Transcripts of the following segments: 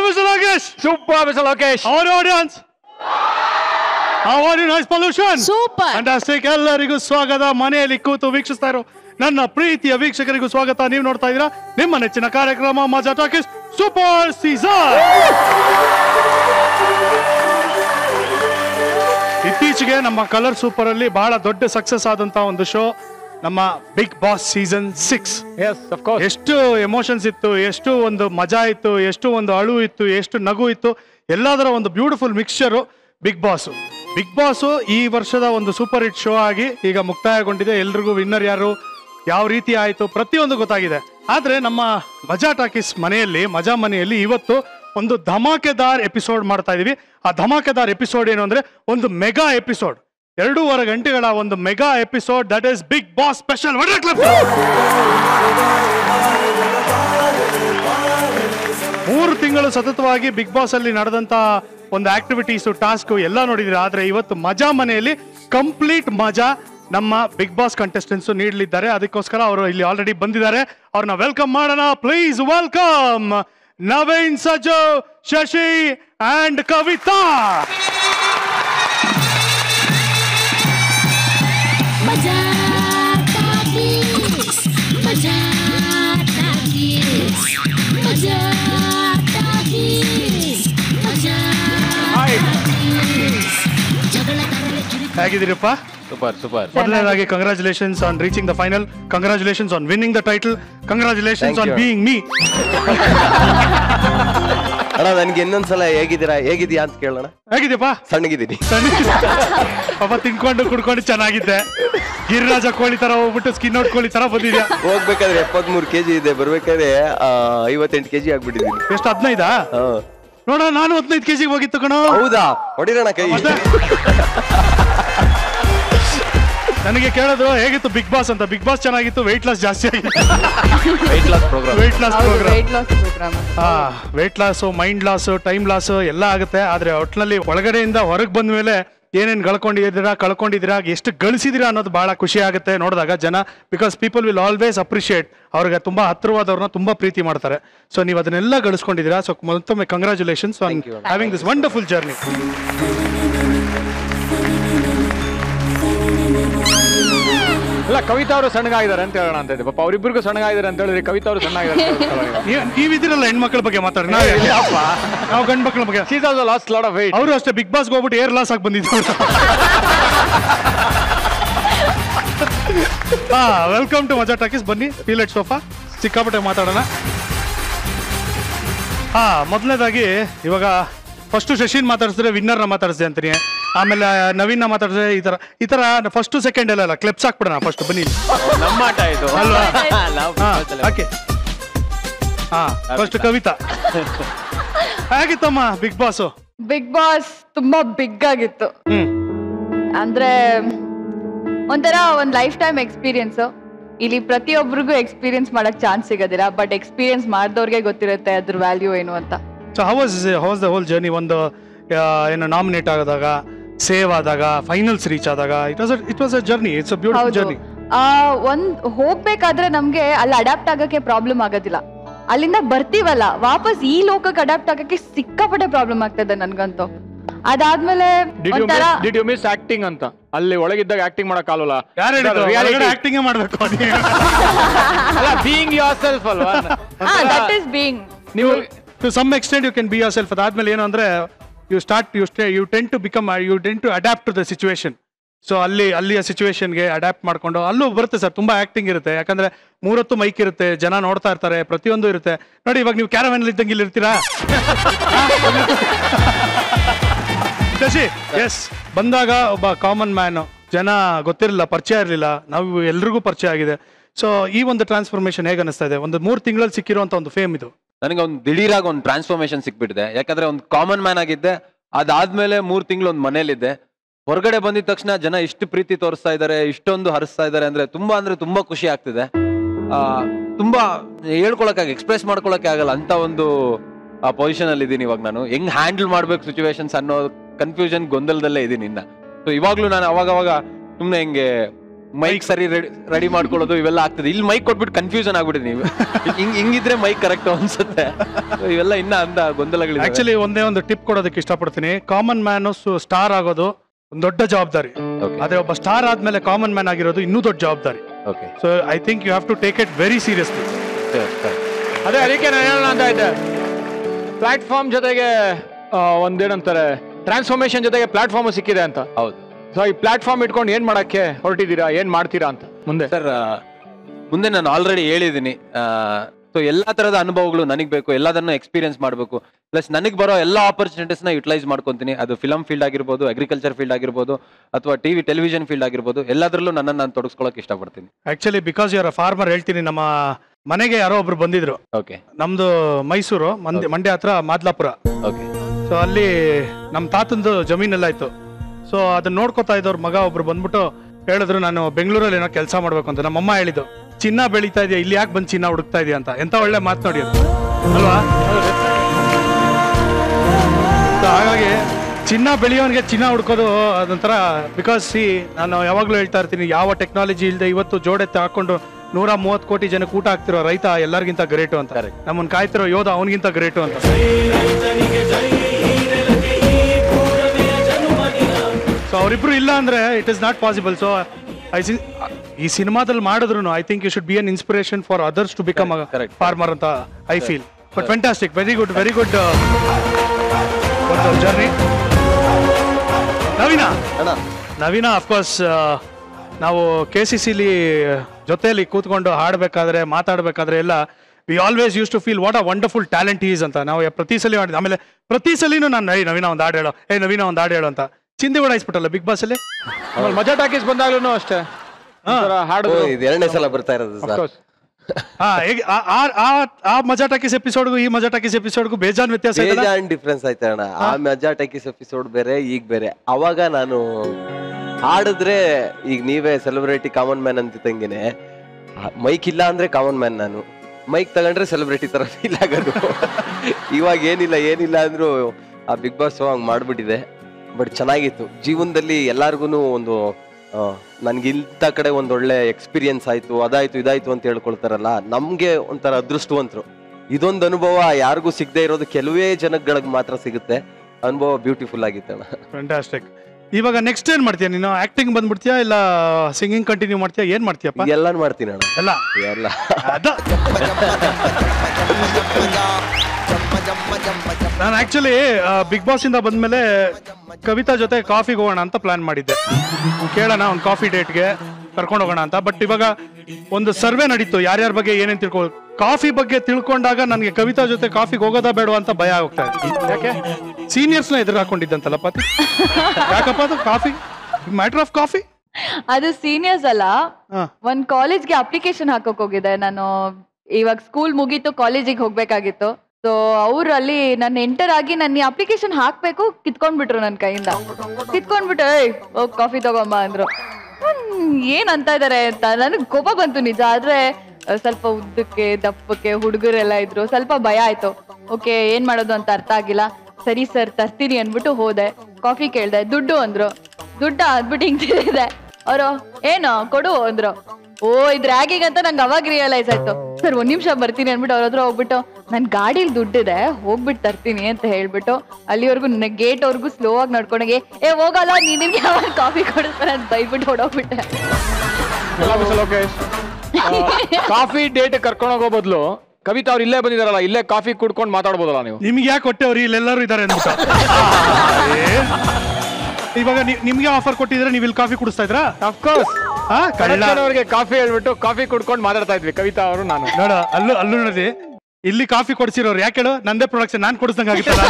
Mr. Lokesh. Super, Mr. Lokesh. Our audience. How are you? Noise pollution. Super. Fantastic. ಎಲ್ಲರಿಗೂ ಸ್ವಾಗತ ಮನೆಯಲ್ಲಿ ಕೂತು ವೀಕ್ಷಿಸ್ತಾ ಇರೋ ನನ್ನ ಪ್ರೀತಿಯ ವೀಕ್ಷಕರಿಗೂ ಸ್ವಾಗತ ನೀವು ನೋಡ್ತಾ ಇದ್ದೀರಾ ನಿಮ್ಮ ನೆಚ್ಚಿನ ಕಾರ್ಯಕ್ರಮ ಮಜಾ ಟಾಕೀಸ್ ಸೂಪರ್ ಸೀಸನ್ ಇತ್ತೀಚೆಗೆ ನಮ್ಮ ಕಲರ್ ಸೂಪರ್ ಅಲ್ಲಿ ಬಹಳ ದೊಡ್ಡ ಸಕ್ಸಸ್ ಆದಂತ ಒಂದು ಶೋ ನಮ್ಮ Bigg Boss season six Yes, of course. ಎಷ್ಟು ಎಮೋಷನ್ಸ್ ಇತ್ತು ಎಷ್ಟು ಒಂದು ಮಜಾ ಇತ್ತು ಎಷ್ಟು ಒಂದು ಅಳು ಇತ್ತು ಎಷ್ಟು ನಗು ಇತ್ತು ಎಲ್ಲದರ ಒಂದು beautiful mixture Bigg Boss Bigg Boss ಈ ವರ್ಷದ ಒಂದು ಸೂಪರ್ ಹಿಟ್ ಶೋ ಆಗಿ ಈಗ ಮುಕ್ತಾಯಗೊಂಡಿದೆ ಎಲ್ರಿಗೂ ವಿನ್ನರ್ ಯಾರು ಯಾವ ರೀತಿ ಆಯಿತು ಪ್ರತಿಯೊಂದು ಗೊತ್ತಾಗಿದೆ ಆದ್ರೆ ನಮ್ಮ ಮಜಾ ಟಾಕೀಸ್ ಮನೆಯಲ್ಲಿ ಮಜಾ ಮನೆಯಲ್ಲಿ ಇವತ್ತು ಒಂದು ಧಮಾಕೆದಾರ್ ಎಪಿಸೋಡ್ ಮಾಡ್ತಾ ಇದೀವಿ ಆ ಧಮಾಕೆದಾರ್ ಎಪಿಸೋಡ್ ಏನು ಅಂದ್ರೆ ಒಂದು ಮೆಗಾ ಎಪಿಸೋಡ್ ಎರಡೂವರೆ ಗಂಟೆಗಳ ಒಂದು mega episode that is Bigg Boss special club ಮೂರು ತಿಂಗಳು ಸತತವಾಗಿ ಬಿಗ್ ಬಾಸ್ ಅಲ್ಲಿ ನಡೆದಂತ ಒಂದು ಆಕ್ಟಿವಿಟೀಸ್ ಟಾಸ್ಕ್ ಎಲ್ಲ ನೋಡಿದ್ರೆ ಆದ್ರೆ ಇವತ್ತು ಮಜಾ ಮನೆಯಲ್ಲಿ ಕಂಪ್ಲೀಟ್ ಮಜಾ ನಮ್ಮ ಬಿಗ್ ಬಾಸ್ ಕಂಟೆಸ್ಟೆಂಟ್ಸ್ ನೀಡಲಿದ್ದಾರೆ ಅದಕ್ಕೋಸ್ಕರ ಅವರು ಇಲ್ಲಿ ಆಲ್ರೆಡಿ ಬಂದಿದ್ದಾರೆ ಅವ್ರನ್ನ ವೆಲ್ಕಮ್ ಮಾಡೋಣ please welcome Naveen Sajo Shashi and Kavitha Maja talkies ಮಜಾ ಟಾಕೀಸ್ ಮಜಾ ಟಾಕೀಸ್ ಮಜಾ ಟಾಕೀಸ್ ಜಗಳ ತರಲೆ ಕಿರಿ ಹೇಗಿದ್ದೀರಪ್ಪ Super, super. ಮೊದಲನೇದಾಗಿ congratulations on reaching the final congratulations on winning the title congratulations Thank on you. Being me ಅಣ್ಣ ನನ್ಗೆ ಇನ್ನೊಂದ್ಸಲ ಹೇಗಿದ್ದೀರಾ ಹೇಗಿದ್ಯಾ ಅಂತ ಕೇಳೋಣ ಹೇಗಿದೆಯಪ್ಪ ಸಣ್ಣಗಿದ್ದೀನಿ ಪಾಪ ತಿನ್ಕೊಂಡು ಕುಡ್ಕೊಂಡು ಚೆನ್ನಾಗಿದ್ದೆ ಗಿರಿರಾಜ ಕೋಳಿ ತರ ಹೋಗ್ಬಿಟ್ಟು ಸ್ಕಿನ್ ಔಟ್ ಕೋಳಿ ತರ ಬಂದಿದ್ಯಾ ಹೋಗ್ಬೇಕಾದ್ರೆ ಎಪ್ಪತ್ಮೂರು ಕೆಜಿ ಇದೆ ಬರ್ಬೇಕಾದ್ರೆ ಆ, ಐವತ್ತೆಂಟು ಕೆಜಿ ಆಗ್ಬಿಟ್ಟಿದ್ದೀನಿ ಎಷ್ಟು ಹದಿನೈದಾ ಹಾ. ನೋಡ ನಾನು ಹದಿನೈದು ಕೆಜಿಗೆ ಹೋಗಿತ್ತು ಕಣೋ ಹೌದಾ ಹೊಡಿರೋಣ ಕೈ ಮತ್ತೆ? ನನಗೆ ಕೇಳೋದು ಹೇಗಿತ್ತು ಬಿಗ್ ಬಾಸ್ ಅಂತ ಬಿಗ್ ಬಾಸ್ ಚೆನ್ನಾಗಿತ್ತು ವೆಯ್ಟ್ ಲಾಸ್ ಜಾಸ್ತಿ ಆಗಿದೆ Weight loss program. Weight loss program weight loss program ಹಾ weight loss mind loss time loss ಎಲ್ಲ ಆಗುತ್ತೆ ಆದ್ರೆ ಒಟ್ನಲ್ಲಿ ಒಳಗಡೆಯಿಂದ ಹೊರಗೆ ಬಂದ ಮೇಲೆ ಏನೇನ್ ಕಳ್ಕೊಂಡಿದ್ದೀರಾ ಕಳ್ಕೊಂಡಿದ್ದೀರಾ ಎಷ್ಟು ಗಳಿಸಿದೀರಾ ಅನ್ನೋದು ಬಹಳ ಖುಷಿ ಆಗುತ್ತೆ ನೋಡಿದಾಗ ಜನ because people will always appreciate ಅವ್ರಿಗೆ ತುಂಬಾ ಹತ್ತಿರವಾದವ್ರನ್ನ ತುಂಬಾ ಪ್ರೀತಿ ಮಾಡ್ತಾರೆ ಸೊ ನೀವು ಅದನ್ನೆಲ್ಲ ಗಳಿಸ್ಕೊಂಡಿದ್ದೀರಾ ಸೊ ಮತ್ತೊಮ್ಮೆ congratulations on having this wonderful journey ಅಲ್ಲ ಕವಿತಾ ಅವರು ಸಣ್ಣಗಾಗಿದ್ದಾರೆ ಅಂತ ಹೇಳೋಣ ಅಂತ ಇದೆ ಪಾಪ ಅವರಿಬ್ಬರಿಗೂ ಸಣ್ಣಗಾಗಿದ್ದಾರೆ ಅಂತ ಹೇಳಿದ್ರೆ ಕವಿತಾ ಅವರು ಸಣ್ಣಗಾಗಿದ್ದಾರೆ ಅಂತ ಹೇಳ್ತಾರೆ. ನೀವ್ ನೀವಿದ್ದೀರಲ್ಲ ಹೆಣ್ಮಕ್ಳ ಬಗ್ಗೆ ಮಾತಾಡಿ ನಾವ್ ನಾವು ಗಂಡ್ ಮಕ್ಳ ಬಗ್ಗೆ She's also lost lot of weight. ಅವರು ಅಷ್ಟೇ ಬಿಗ್ ಬಾಸ್ಗೆ ಹೋಗ್ಬಿಟ್ಟು ಏರ್ ಲಾಸ್ ಆಗಿ ಬಂದಿದ್ರು ಹಾ ವೆಲ್ಕಮ್ ಟು ಮಜಾ ಟಾಕೀಸ್ ಬನ್ನಿ ಪೀಲೆಟ್ ಸೋಫಾ ಸಿಕ್ಕಾಪಟ್ಟೆ ಮಾತಾಡೋಣ ಹಾ ಮೊದಲನೇದಾಗಿ ಇವಾಗ ಫಸ್ಟ್ ಶಶಿನ್ ಮಾತಾಡಿಸಿದ್ರೆ ವಿನ್ನರ್ನ ಮಾತಾಡಿಸಿದೆ ಅಂತೀನಿ ಆಮೇಲೆ ನವೀನ್ನ ಮಾತಾಡಿಸಿದ್ರೆ ಈ ತರ ಈ ತರ ಫಸ್ಟ್ ಸೆಕೆಂಡ್ ಎಲ್ಲ ಕ್ಲೆಪ್ಸ್ ಹಾಕ್ಬಿಡೋಣ ಫಸ್ಟ್ ಬನ್ನಿ ಇಲ್ಲಿ. ನಮ್ಮ ಆಟ ಇದು ಅಲ್ವಾ ನಾವು ಹಾ ಓಕೆ ಹಾ ಫಸ್ಟ್ ಕವಿತಾ ಹೇಗಿತ್ತಮ್ಮ ಬಿಗ್ ಬಾಸ್ ಬಿಗ್ ಬಾಸ್ ತುಂಬಾ ಬಿಗ್ ಆಗಿತ್ತು ಹ್ಮ್ ಅಂದ್ರೆ ಒಂಥರ ಒಂದ್ ಲೈಫ್ ಟೈಮ್ ಎಕ್ಸ್ಪೀರಿಯನ್ಸ್ ಇಲ್ಲಿ ಪ್ರತಿಯೊಬ್ಬರಿಗೂ ಎಕ್ಸ್ಪೀರಿಯನ್ಸ್ ಮಾಡಕ್ ಚಾನ್ಸ್ ಸಿಗೋದಿಲ್ಲ ಬಟ್ ಎಕ್ಸ್ಪೀರಿಯನ್ಸ್ ಮಾಡಿದವ್ರಿಗೆ ಗೊತ್ತಿರುತ್ತೆ ಅದ್ರ ವ್ಯಾಲ್ಯೂ ಏನು ಅಂತ so house house the whole journey ಒಂದು ಆ, ಏನು ನಾಮಿನೇಟ್ ಆದಾಗ ಸೇವ್ ಆದಾಗ ಫೈನಲ್ಸ್ ರೀಚ್ ಆದಾಗ it was it was a journey it's a beautiful ಹೌದು ಜರ್ನಿ ಆ ಒಂದ್ ಹೋಗ್ಬೇಕಾದ್ರೆ ನಮ್ಗೆ ಅಲ್ಲಿ ಅಡಾಪ್ಟ್ ಆಗಕ್ಕೆ ಪ್ರಾಬ್ಲಮ್ ಆಗೋದಿಲ್ಲ ಅಲ್ಲಿಂದ ಬರ್ತೀವಲ್ಲ ವಾಪಸ್ ಈ ಲೋಕಕ್ಕೆ ಅಡಾಪ್ಟ್ ಆಗಕ್ಕೆ ಸಿಕ್ಕಾಪಟ್ಟೆ ಪ್ರಾಬ್ಲಮ್ ಆಗ್ತದೆ ನನ್ಗಂತೂ ಅದಾದ್ಮೇಲೆ ಡಿಡ್ ಯು ಒಂಥರ ಡಿಡ್ ಯು ಮಿಸ್ ಆಕ್ಟಿಂಗ್ ಅಂತ ಅಲ್ಲಿ ಒಳಗಿದ್ದಾಗ ಆಕ್ಟಿಂಗ್ ಮಾಡಕ್ ಆಗಲ್ಲ ಯಾರು ಹೇಳಿದ್ರು ರಿಯಾಲಿಟಿ ಆಕ್ಟಿಂಗ್ ಮಾಡ್ಬೇಕು ಅಲ್ಲ ಬೀಯಿಂಗ್ ಯೋರ್ ಸೆಲ್ಫ್ ಅಲ್ವಾ ದಟ್ ಇಸ್ ಬೀಯಿಂಗ್ ನೀವು to some extent you can be yourself ಅದಾದ್ಮೇಲೆ ಏನು ಅಂದ್ರೆ you start you stay you tend to become you tend to adapt to the situation so ಅಲ್ಲಿ ಅಲ್ಲಿಯ ಸಿಚುವೇಶನ್ಗೆ adapt ಮಾಡ್ಕೊಂಡು ಅಲ್ಲೂ ಬರುತ್ತೆ ಸರ್ ತುಂಬಾ ಆಕ್ಟಿಂಗ್ ಇರುತ್ತೆ ಯಾಕಂದ್ರೆ ಮೂರೊತ್ತು ಮೈಕ್ ಇರುತ್ತೆ ಜನ ನೋಡ್ತಾ ಇರ್ತಾರೆ ಪ್ರತಿಯೊಂದು ಇರುತ್ತೆ ನೋಡಿ ಇವಾಗ ನೀವು ಕ್ಯಾರವನ್ ಇದ್ದಂಗೆ ಇಲ್ಲಿ ಇರ್ತೀರಾ ಶಶಿ ಎಸ್ ಬಂದಾಗ ಒಬ್ಬ ಕಾಮನ್ ಮ್ಯಾನ್ ಜನ ಗೊತ್ತಿರಲಿಲ್ಲ ಪರಿಚಯ ಇರಲಿಲ್ಲ ನಾವು ಎಲ್ರಿಗೂ ಪರಿಚಯ ಆಗಿದೆ ಸೊ ಈ ಒಂದು ಟ್ರಾನ್ಸ್ಫಾರ್ಮೇಶನ್ ಹೇಗೆ ಅನಿಸ್ತಾ ಇದೆ ಒಂದು ಮೂರು ತಿಂಗಳಲ್ಲಿ ಸಿಕ್ಕಿರುವಂತ ಒಂದು ಫೇಮ್ ಇದು ನನಗೆ ಒಂದು ದಿಢೀರಾಗಿ ಒಂದು ಟ್ರಾನ್ಸ್ಫಾರ್ಮೇಶನ್ ಸಿಕ್ಬಿಟ್ಟಿದೆ ಯಾಕಂದ್ರೆ ಒಂದು ಕಾಮನ್ ಮ್ಯಾನ್ ಆಗಿದ್ದೆ ಅದಾದ್ಮೇಲೆ ಮೂರ್ ತಿಂಗಳು ಒಂದು ಮನೇಲಿದ್ದೆ ಹೊರಗಡೆ ಬಂದಿದ ತಕ್ಷಣ ಜನ ಇಷ್ಟು ಪ್ರೀತಿ ತೋರಿಸ್ತಾ ಇದ್ದಾರೆ ಇಷ್ಟೊಂದು ಹರಿಸ್ತಾ ಇದ್ದಾರೆ ಅಂದ್ರೆ ತುಂಬಾ ಅಂದ್ರೆ ತುಂಬಾ ಖುಷಿ ಆಗ್ತಿದೆ ಆ, ತುಂಬಾ ಹೇಳ್ಕೊಳಕ್ಕಾಗ ಎಕ್ಸ್ಪ್ರೆಸ್ ಮಾಡ್ಕೊಳಕ್ಕೆ ಆಗಲ್ಲ ಅಂತ ಒಂದು ಪೊಸಿಷನ್ ಅಲ್ಲಿ ಇದ್ದೀನಿ ಇವಾಗ ನಾನು ಹೆಂಗ್ ಹ್ಯಾಂಡಲ್ ಮಾಡ್ಬೇಕು ಸಿಚುವೇಶನ್ಸ್ ಅನ್ನೋ ಕನ್ಫ್ಯೂಷನ್ ಗೊಂದಲದಲ್ಲೇ ಇದ್ದೀನಿ ಇನ್ನ ಸೊ ಇವಾಗ್ಲೂ ನಾನು ಅವಾಗ ಅವಾಗ ಸುಮ್ಮನೆ ಹಿಂಗೆ ಮೈಕ್ ಸರಿ ರೆಡಿ ಮಾಡ್ಕೊಳ್ಳೋದು ಇವೆಲ್ಲ ಆಗ್ತದೆ ಇಲ್ಲಿ ಮೈಕ್ ಕೊಟ್ಬಿಟ್ಟು ಕನ್ಫ್ಯೂಷನ್ ಆಗ್ಬಿಟ್ಟಿದೆ ನೀವು ಹಿಂಗ್ ಹಿಂಗಿದ್ರೆ ಮೈಕ್ ಕರೆಕ್ಟ್ ಅನ್ಸುತ್ತೆ So ಇವೆಲ್ಲ ಇನ್ನ ಅಂದ ಗೊಂದಲಗಳಿವೆ ಆಕ್ಚುಲಿ ಒಂದೇ ಒಂದು ಟಿಪ್ ಕೊಡೋದಕ್ಕೆ ಇಷ್ಟಪಡ್ತೀನಿ ಕಾಮನ್ ಮ್ಯಾನ್ ಸ್ಟಾರ್ ಆಗೋದು ಒಂದು ದೊಡ್ಡ ಜವಾಬ್ದಾರಿ Okay. ಆದ್ರೆ ಒಬ್ಬ ಸ್ಟಾರ್ ಆದ್ಮೇಲೆ ಕಾಮನ್ ಮ್ಯಾನ್ ಆಗಿರೋದು ಇನ್ನೂ ದೊಡ್ಡ ಜವಾಬ್ದಾರಿ okay so I think you have to take it very seriously ಅದೇ ಅದಕ್ಕೆ ನಾನು ಹೇಳೋಣ ಅಂತ ಇದ್ದೆ ಪ್ಲಾಟ್ಫಾರ್ಮ್ ಜೊತೆಗೆ ಆ, ಒಂದೇನಂತಾರೆ ಟ್ರಾನ್ಸ್ಫಾರ್ಮೇಶನ್ ಜೊತೆಗೆ ಪ್ಲಾಟ್ಫಾರ್ಮ್ ಸಿಕ್ಕಿದೆ ಅಂತ ಹೌದು ಸೊ ಈ ಪ್ಲಾಟ್ಫಾರ್ಮ್ ಇಟ್ಕೊಂಡು ಏನ್ ಮಾಡಕ್ಕೆ ಹೊರಟಿದ್ದೀರಾ ಏನ್ ಮಾಡ್ತೀರಾ ಅಂತ ಮುಂದೆ ಸರ್ ಮುಂದೆ ನಾನು ಆಲ್ರೆಡಿ ಹೇಳಿದ್ದೀನಿ ಸೊ ಎಲ್ಲಾ ತರದ ಅನುಭವಗಳು ನನಗೆ ಬೇಕು ಎಲ್ಲದನ್ನು ಎಕ್ಸ್ಪೀರಿಯನ್ಸ್ ಮಾಡಬೇಕು ಪ್ಲಸ್ ನನಗೆ ಬರೋ ಎಲ್ಲ ಆಪರ್ಚುನಿಟೀಸ್ ನ ಯುಟಿಲೈಸ್ ಮಾಡ್ಕೊಂತೀನಿ ಅದು ಫಿಲಮ್ ಫೀಲ್ಡ್ ಆಗಿರ್ಬೋದು ಅಗ್ರಿಕಲ್ಚರ್ ಫೀಲ್ಡ್ ಆಗಿರ್ಬೋದು ಅಥವಾ ಟಿವಿ ಟೆಲಿವಿಷನ್ ಫೀಲ್ಡ್ ಆಗಿರ್ಬೋದು ಎಲ್ಲದರಲ್ಲೂ ನನ್ನನ್ನು ನಾನು ತೊಡಗಿಸ್ಕೊಳಕ್ ಇಷ್ಟಪಡ್ತೀನಿ ಆಕ್ಚುಲಿ ಬಿಕಾಸ್ ಯುವರ್ ಫಾರ್ಮರ್ ಹೇಳ್ತೀನಿ ನಮ್ಮ ಮನೆಗೆ ಯಾರೋ ಒಬ್ರು ಬಂದಿದ್ರು ಓಕೆ ನಮ್ದು ಮೈಸೂರು ಮಂಡ್ಯ ಮಂಡ್ಯ ಹತ್ರ ಮಾದ್ಲಾಪುರ ಓಕೆ ಸೊ ಅಲ್ಲಿ ನಮ್ಮ ತಾತಂದು ಜಮೀನೆಲ್ಲ ಇತ್ತು ಸೊ ಅದನ್ನ ನೋಡ್ಕೊತಾ ಇದ್ದವ್ರ ಮಗ ಒಬ್ರು ಬಂದ್ಬಿಟ್ಟು ಹೇಳಿದ್ರು ನಾನು ಬೆಂಗಳೂರಲ್ಲಿ ಏನೋ ಕೆಲಸ ಮಾಡ್ಬೇಕು ಅಂತ ನಮ್ಮಮ್ಮ ಹೇಳಿದ್ದು ಚಿನ್ನ ಬೆಳೀತಾ ಇದೆಯಾ ಇಲ್ಲಿ ಯಾಕೆ ಬಂದು ಚಿನ್ನ ಹುಡುಕ್ತಾ ಇದೆಯಾ ಅಂತ ಎಂತ ಒಳ್ಳೆ ಮಾತು ನೋಡಿ ಅದು ಅಲ್ವಾ So ಹಾಗಾಗಿ ಚಿನ್ನ ಬೆಳೆಯೋನ್ಗೆ ಚಿನ್ನ ಹುಡ್ಕೋದು ಅದೊಂಥರ ಬಿಕಾಸ್ ಸಿ ನಾನು ಯಾವಾಗಲೂ ಹೇಳ್ತಾ ಇರ್ತೀನಿ ಯಾವ ಟೆಕ್ನಾಲಜಿ ಇಲ್ಲದೆ ಇವತ್ತು ಜೋಡೆತ್ತೆ ಹಾಕೊಂಡು ನೂರ ಮೂವತ್ತು ಕೋಟಿ ಜನಕ್ಕೆ ಊಟ ಹಾಕ್ತಿರೋ ರೈತ ಎಲ್ಲರಿಗಿಂತ ಗ್ರೇಟು ಅಂತ ನಮ್ಮನ್ನ ಕಾಯ್ತಿರೋ ಯೋಧ ಅವನಿಗಿಂತ ಗ್ರೇಟು ಅಂತ ಸೊ ಅವರಿಬ್ರು ಇಲ್ಲ ಅಂದ್ರೆ it is not possible so I see ಈ ಸಿನಿಮಾದಲ್ಲಿ ಮಾಡಿದ್ರು I think you should be an inspiration for others to become Correct, correct. Farmer ಅಂತ I feel but fantastic very good very good ಒಂದು journey Naveen ಅಣ್ಣ Naveen of course ನಾವು K C ಸಿಲಿ ಜೊತೆಯಲ್ಲಿ ಕೂತ್ಕೊಂಡು ಹಾಡಬೇಕಾದ್ರೆ ಮಾತಾಡಬೇಕಾದ್ರೆ ಎಲ್ಲ we always use to feel what a wonderful talent is ಅಂತ ನಾವು ಪ್ರತಿ ಸಲ ಮಾಡಿದ್ವಿ ಆಮೇಲೆ ಪ್ರತಿ ಸಲಿನೂ ನಾನು ಏ ನವೀನ ಒಂದು ಹಾಡು ಹೇಳೋ ಏ ನವೀನ ಒಂದು ಹಾಡು ಹೇಳೋ ಅಂತ ಚಿಂದಿ ಓಡಾಯಿಸ್ಬಿಟ್ಟಲ್ಲ ಬಿಗ್ ಬಾಸ್ ಅಲ್ಲಿ ಆಮೇಲೆ ಮಜಾ ಟಾಕೀಸ್ ಬಂದಾಗ್ಲೂ ಅಷ್ಟೇ ಒಂಥರ ಹಾಡು ಓ, ಇದು ಎರಡನೇ ಸಲ ಬರ್ತಾ ಇರೋದು ಸರ್ ಅಫ್ಕೋರ್ಸ್ ಹಾ ಹೇಗೆ ಆ- ಆ- ಆ- ಆ ಮಜಾ ಟಾಕೀಸ್ ಎಪಿಸೋಡ್ಗೂ ಈ ಮಜಾ ಟಾಕೀಸ್ ಎಪಿಸೋಡ್ಗೂ ಬೇಜಾನ್ ವ್ಯತ್ಯಾಸ ಇದೆ ಬೇಜಾನ್ ಡಿಫ್ರೆನ್ಸ್ ಆಯ್ತಾ ಅಣ್ಣ ಆ ಮಜಾ ಟೈಕಿಸ್ ಎಪಿಸೋಡ್ ಬೇರೆ ಈಗ ಬೇರೆ ಅವಾಗ ನಾನು ಹಾಡಿದ್ರೆ ಈಗ ನೀವೇ ಸೆಲೆಬ್ರಿಟಿ ಕಾಮನ್ ಮ್ಯಾನ್ ಅಂತಿದ್ದಂಗೆನೆ ಮೈಕ್ ಇಲ್ಲ ಅಂದ್ರೆ ಕಾಮನ್ ಮ್ಯಾನ್ ನಾನು ಮೈಕ್ ತಗೊಂಡ್ರೆ ಸೆಲೆಬ್ರಿಟಿ ತರ ಫೀಲ್ ಆಗೋದು ಇವಾಗ ಏನಿಲ್ಲ ಏನಿಲ್ಲ ಅಂದ್ರೂ ಆ ಬಿಗ್ ಬಾಸ್ ಹಂಗ್ ಮಾಡ್ಬಿಟ್ಟಿದೆ ಬಟ್ ಚೆನ್ನಾಗಿತ್ತು ಜೀವನದಲ್ಲಿ ಎಲ್ಲಾರ್ಗು ಒಂದು ನನ್ಗೆ ಇಂಥ ಕಡೆ ಒಂದ್ ಒಳ್ಳೆ ಎಕ್ಸ್ಪೀರಿಯನ್ಸ್ ಆಯ್ತು ಅದಾಯ್ತು ಇದಾಯ್ತು ಅಂತ ಹೇಳ್ಕೊಳ್ತಾರಲ್ಲ ನಮ್ಗೆ ಒಂಥರ ಅದೃಷ್ಟವಂತರು ಇದೊಂದು ಅನುಭವ ಯಾರಿಗೂ ಸಿಗದೆ ಇರೋದು ಕೆಲವೇ ಜನಗಳಿಗೆ ಮಾತ್ರ ಸಿಗುತ್ತೆ ಅನುಭವ ಬ್ಯೂಟಿಫುಲ್ ಆಗಿತ್ತಣ್ಣ ಫ್ಯಾಂಟಾಸ್ಟಿಕ್ ಇವಾಗ ನೆಕ್ಸ್ಟ್ ಏನ್ ಮಾಡ್ತೀಯ ನೀನು ಆಕ್ಟಿಂಗ್ ಬಂದ್ಬಿಡ್ತೀಯಾ ಇಲ್ಲ ಸಿಂಗಿಂಗ್ ಕಂಟಿನ್ಯೂ ಮಾಡ್ತೀಯಾ ಏನ್ ಮಾಡ್ತೀಯಪ್ಪ ಎಲ್ಲಾನು ಮಾಡ್ತೀನಿ ಅಣ್ಣ ಎಲ್ಲ ಎಲ್ಲ ಅದ ನಾನು ಆಕ್ಚುಲಿ ಬಿಗ್ ಬಾಸ್ ಇಂದ ಬಂದ್ಮೇಲೆ ಕವಿತಾ ಜೊತೆ ಕಾಫಿಗೆ ಹೋಗೋಣ ಅಂತ ಪ್ಲಾನ್ ಮಾಡಿದ್ದೆ ಕೇಳೋಣ ಒಂದು ಕಾಫಿ ಡೇಟ್ಗೆ ಕರ್ಕೊಂಡು ಹೋಗೋಣ ಅಂತ ಬಟ್ ಇವಾಗ ಒಂದು ಸರ್ವೆ ನಡೀತು ಯಾರ್ಯಾರ ಬಗ್ಗೆ ಏನೇನ್ ತಿಳ್ಕೊ ಕಾಫಿ ಬಗ್ಗೆ ತಿಳ್ಕೊಂಡಾಗ ನನಗೆ ಕವಿತಾ ಜೊತೆ ಕಾಫಿಗೆ ಹೋಗೋದಾ ಬೇಡ ಅಂತ ಭಯ ಹೋಗ್ತಾ ಇದೆ ಯಾಕೆ ಸೀನಿಯರ್ಸ್ನ ಎದುರು ಹಾಕೊಂಡಿದ್ದಂತಲ್ಲ ಪತಿ ಯಾಕಪ್ಪ ಅದು ಕಾಫಿ ಮ್ಯಾಟರ್ ಆಫ್ ಕಾಫಿ ಅದು ಸೀನಿಯರ್ಸ್ ಅಲ್ಲ ಹಾ. ಒಂದ್ ಕಾಲೇಜ್ಗೆ ಅಪ್ಲಿಕೇಶನ್ ಹಾಕೋಕ್ ಹೋಗಿದ್ದೆ ನಾನು ಇವಾಗ ಸ್ಕೂಲ್ ಮುಗೀತು ಕಾಲೇಜಿಗೆ ಹೋಗ್ಬೇಕಾಗಿತ್ತು ಸೊ ಅವ್ರು ಅಲ್ಲಿ ನನ್ನ ಎಂಟರ್ ಆಗಿ ನನ್ನ ಅಪ್ಲಿಕೇಶನ್ ಹಾಕ್ಬೇಕು ಕಿತ್ಕೊಂಡ್ಬಿಟ್ರು ನನ್ನ ಕೈಯಿಂದ ಕಿತ್ಕೊಂಡ್ಬಿಟ್ಟು ಏಯ್ ಹೋಗ್ ಕಾಫಿ ತಗೊಂಬ ಅಂದ್ರು ಹ್ಮ್, ಏನ್ ಅಂತ ಇದಾರೆ ಅಂತ ನನಗ್ ಕೋಪ ಬಂತು ನಿಜ ಆದ್ರೆ ಆ, ಸ್ವಲ್ಪ ಉದ್ದಕ್ಕೆ ದಪ್ಪಕ್ಕೆ ಹುಡುಗರೆಲ್ಲ ಇದ್ರು ಸ್ವಲ್ಪ ಭಯ ಆಯ್ತು ಓಕೆ ಏನ್ ಮಾಡೋದು ಅಂತ ಅರ್ಥ ಆಗಿಲ್ಲ ಸರಿ ಸರ್ ತರ್ತೀನಿ ಅನ್ಬಿಟ್ಟು ಹೋದೆ ಕಾಫಿ ಕೇಳ್ದೆ ದುಡ್ಡು ಅಂದ್ರು ದುಡ್ಡ ಅಂದ್ಬಿಟ್ಟು ಹಿಂಗ್ ತಿರುಗಿದೆ ಅವರು ಏನು ಕೊಡು ಅಂದ್ರು ಓ ಇದ್ ರ್ಯಾಗಿಂಗ್ ಅಂತ ನಂಗೆ ಅವಾಗ ರಿಯಲೈಸ್ ಆಯ್ತು ಸರ್ ಒಂದ್ ನಿಮಿಷ ಬರ್ತೀನಿ ಅನ್ಬಿಟ್ಟು ಅವ್ರ ಹತ್ರ ಹೋಗ್ಬಿಟ್ಟು ನನ್ ಗಾಡಿಲಿ ದುಡ್ಡಿದೆ ಹೋಗ್ಬಿಟ್ಟು ತರ್ತೀನಿ ಅಂತ ಹೇಳ್ಬಿಟ್ಟು ಅಲ್ಲಿವರೆಗೂ ಗೇಟ್ ಅವ್ರಿಗೂ ಸ್ಲೋ ಆಗಿ ನಡ್ಕೊಂಡಾಗೆ ಏ ಹೋಗಲ್ಲ ನೀನ್ ನಿನ್ಗೆ ಯಾವಾಗ ಕಾಫಿ ಕೊಡಿಸ್ತಾರೆ ಅಂತ ಬೈದ್ಬಿಟ್ಟು ಹೊಡೋಗ್ಬಿಟ್ಟೆ ಕಾಫಿ ಡೇಟ್ ಕರ್ಕೊಂಡು ಹೋಗೋ ಬದಲು ಕವಿತಾ ಅವ್ರು ಇಲ್ಲೇ ಬಂದಿದಾರಲ್ಲ ಇಲ್ಲೇ ಕಾಫಿ ಕುಡ್ಕೊಂಡು ಮಾತಾಡ್ಬೋದಲ್ಲ ನೀವು ನಿಮ್ಗೆ ಯಾಕೆ ಕೊಟ್ಟೆವ್ರಿ ಇಲ್ಲೆಲ್ಲರೂ ಇದಾರೆ ಅಂದ್ಬಿಟ್ಟು ಏ, ಇವಾಗ ನಿ- ನಿಮ್ಗೆ ಆಫರ್ ಕೊಟ್ಟಿದ್ರೆ ನೀವು ಇಲ್ಲಿ ಕಾಫಿ ಕುಡಿಸ್ತಾ ಇದ್ರಾ ಅಫ್ಕೋರ್ಸ್ ಹಾ ಕಳ್ಳ ಅವ್ರಿಗೆ ಕಾಫಿ ಹೇಳ್ಬಿಟ್ಟು ಕಾಫಿ ಕುಡ್ಕೊಂಡು ಮಾತಾಡ್ತಾ ಇದ್ವಿ ಕವಿತಾ ಅವರು ನಾನು ನೋಡ ಅಲ್ಲೂ ಅಲ್ಲೂ ನೋಡಿ ಇಲ್ಲಿ ಕಾಫಿ ಕೊಡ್ಸಿರೋರು ಯಾಕೆ ಹೇಳು ನಂದೇ ಪ್ರೊಡಕ್ಷನ್ ನಾನ್ ಕೊಡಿಸ್ದಂಗ ಆಗಿತ್ತಲ್ಲ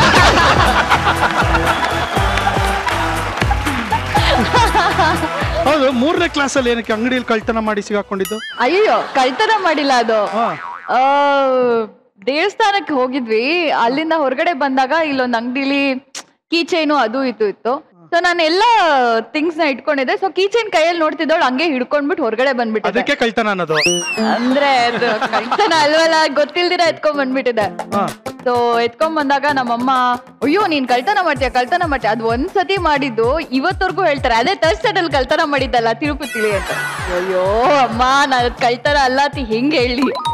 ಹೌದು ಮೂರನೇ ಕ್ಲಾಸ್ ಅಲ್ಲಿ ಏನಕ್ಕೆ ಅಂಗಡಿಯಲ್ಲಿ ಕಳ್ತನ ಮಾಡಿ ಸಿಗಾಕೊಂಡಿದ್ದು ಅಯ್ಯೋ ಕಳ್ತನ ಮಾಡಿಲ್ಲ ಅದು ಹಾ. ಆ, ದೇವಸ್ಥಾನಕ್ಕೆ ಹೋಗಿದ್ವಿ ಅಲ್ಲಿಂದ ಹೊರಗಡೆ ಬಂದಾಗ ಇಲ್ಲೊಂದ್ ಅಂಗಡಿಲಿ ಕೀ ಚೈನು ಅದು ಇದು ಇತ್ತು ಸೊ ನಾನು ಎಲ್ಲ ಥಿಂಗ್ಸ್ ನ ಇಟ್ಕೊಂಡಿದ್ದೆ ಸೊ ಕೀ ಚೈನ್ ಕೈಯಲ್ಲಿ ನೋಡ್ತಿದ್ದವಳು ಹಂಗೆ ಹಿಡ್ಕೊಂಡ್ಬಿಟ್ಟು ಹೊರಗಡೆ ಬಂದ್ಬಿಟ್ಟಿದೆ ಅದಕ್ಕೆ ಕಳ್ತನ ಅನ್ನೋದು ಅಂದ್ರೆ ಅದು ಕಳ್ತನ ಅಲ್ವಲ್ಲ ಗೊತ್ತಿಲ್ದಿರ ಎತ್ಕೊಂಡ್ ಬಂದ್ಬಿಟ್ಟಿದೆ ಹಾ ಸೊ ಎತ್ಕೊಂಡ್ ಬಂದಾಗ ನಮ್ಮಮ್ಮ ಅಯ್ಯೋ ನೀನ್ ಕಳ್ತನ ಮಾಡ್ತೀಯ ಕಳ್ತನ ಮಾಡ್ತೀಯ ಅದು ಒಂದ್ಸತಿ ಮಾಡಿದ್ದು ಇವತ್ತವರೆಗೂ ಹೇಳ್ತಾರೆ ಅದೇ ಥರ್ಡ್ ಸೆಟ್ ಅಲ್ಲಿ ಕಳ್ತನ ಮಾಡಿದ್ದಲ್ಲ ತಿರುಪತಿಲಿ ಅಂತ ಅಯ್ಯೋ ಅಮ್ಮ ನಾನು ಕಳ್ತನ ಅಲ್ಲ ತಿ ಹೆಂಗ್ ಹೇಳಿ